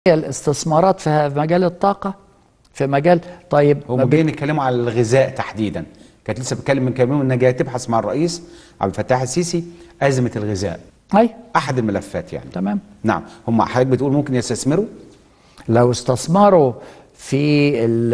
الاستثمارات في مجال الطاقة في مجال طيب ما هم بي- جايين يتكلموا على الغذاء تحديدا كانت لسه بتكلم من كام يوم انها جايه تبحث مع الرئيس عبد الفتاح السيسي ازمه الغذاء أي احد الملفات يعني تمام نعم هم حضرتك بتقول ممكن يستثمروا لو استثمروا في ال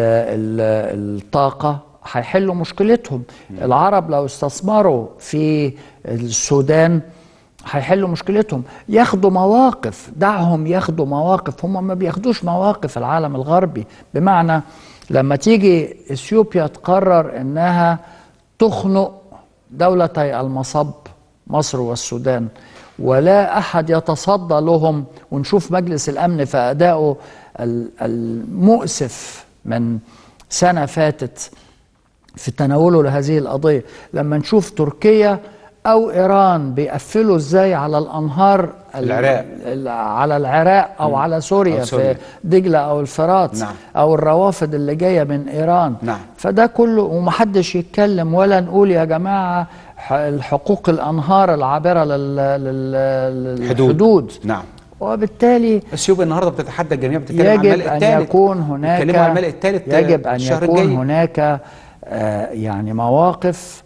ال الطاقة هيحلوا مشكلتهم العرب لو استثمروا في السودان هيحلوا مشكلتهم ياخدوا مواقف دعهم ياخدوا مواقف هم ما بياخدوش مواقف العالم الغربي بمعنى لما تيجي اثيوبيا تقرر انها تخنق دولتي المصب مصر والسودان ولا احد يتصدى لهم ونشوف مجلس الامن في ادائه ال- المؤسف من سنه فاتت في تناوله لهذه القضيه لما نشوف تركيا او ايران بيقفلوا ازاي على الانهار ال- العراق. ال- على العراق او على سوريا, أو سوريا. في دجله او الفرات نعم. او الروافد اللي جايه من ايران نعم. فده كله ومحدش يتكلم ولا نقول يا جماعه ح- الحقوق الانهار العابره لل- لل- حدود. للحدود نعم وبالتالي اثيوبيا النهارده بتتحدى الجميع بتتكلم عن يجب الملء ان الثالث يكون هناك بيتكلموا عن الملء الثالث يجب ان الشهر يكون الجاي. هناك آه، يعني مواقف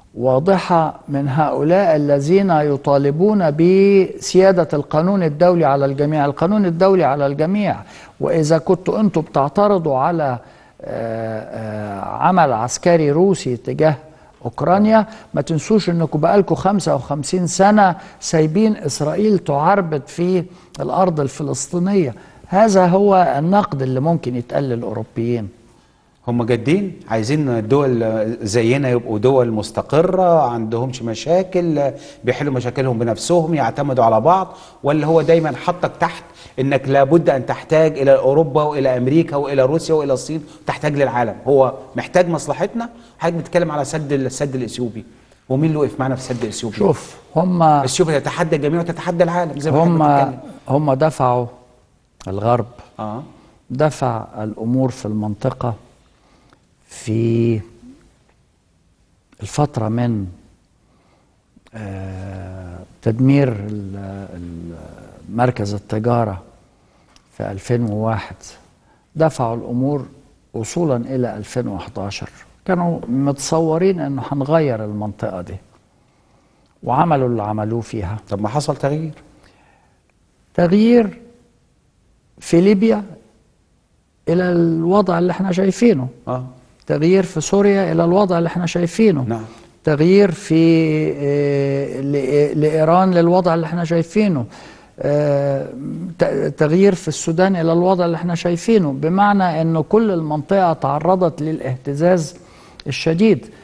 واضحه من هؤلاء الذين يطالبون بسياده القانون الدولي على الجميع، القانون الدولي على الجميع، واذا كنتوا انتم بتعترضوا على آه، آه، عمل عسكري روسي تجاه اوكرانيا ما تنسوش انكم بقالكم 55 سنه سايبين اسرائيل تعربد في الارض الفلسطينيه هذا هو النقد اللي ممكن يتقال للاوروبيين هم جادين عايزين دول زينا يبقوا دول مستقرة عندهمش مشاكل بيحلوا مشاكلهم بنفسهم يعتمدوا على بعض ولا هو دايما حطك تحت انك لابد ان تحتاج الى اوروبا والى امريكا والى روسيا والى الصين تحتاج للعالم هو محتاج مصلحتنا حضرتك بتتكلم على سد السد الاثيوبي ومين اللي وقف معانا في سد اثيوبيا شوف هم اثيوبيا تتحدى الجميع وتتحدى العالم زي ما هم احنا بنتكلم هم دفعوا الغرب اه دفع الامور في المنطقه في الفتره من آه، تدمير ال- ال- مركز التجاره في 2001 دفعوا الامور وصولا الى 2011 كانوا متصورين انه هنغير المنطقه دي وعملوا اللي عملوه فيها طب ما حصل تغيير تغيير في ليبيا الى الوضع اللي احنا شايفينه اه تغيير في سوريا الى الوضع اللي احنا شايفينه نعم تغيير في آه، ل- لايران للوضع اللي احنا شايفينه آه، ت- تغيير في السودان الى الوضع اللي احنا شايفينه بمعنى انه كل المنطقه تعرضت للاهتزاز الشديد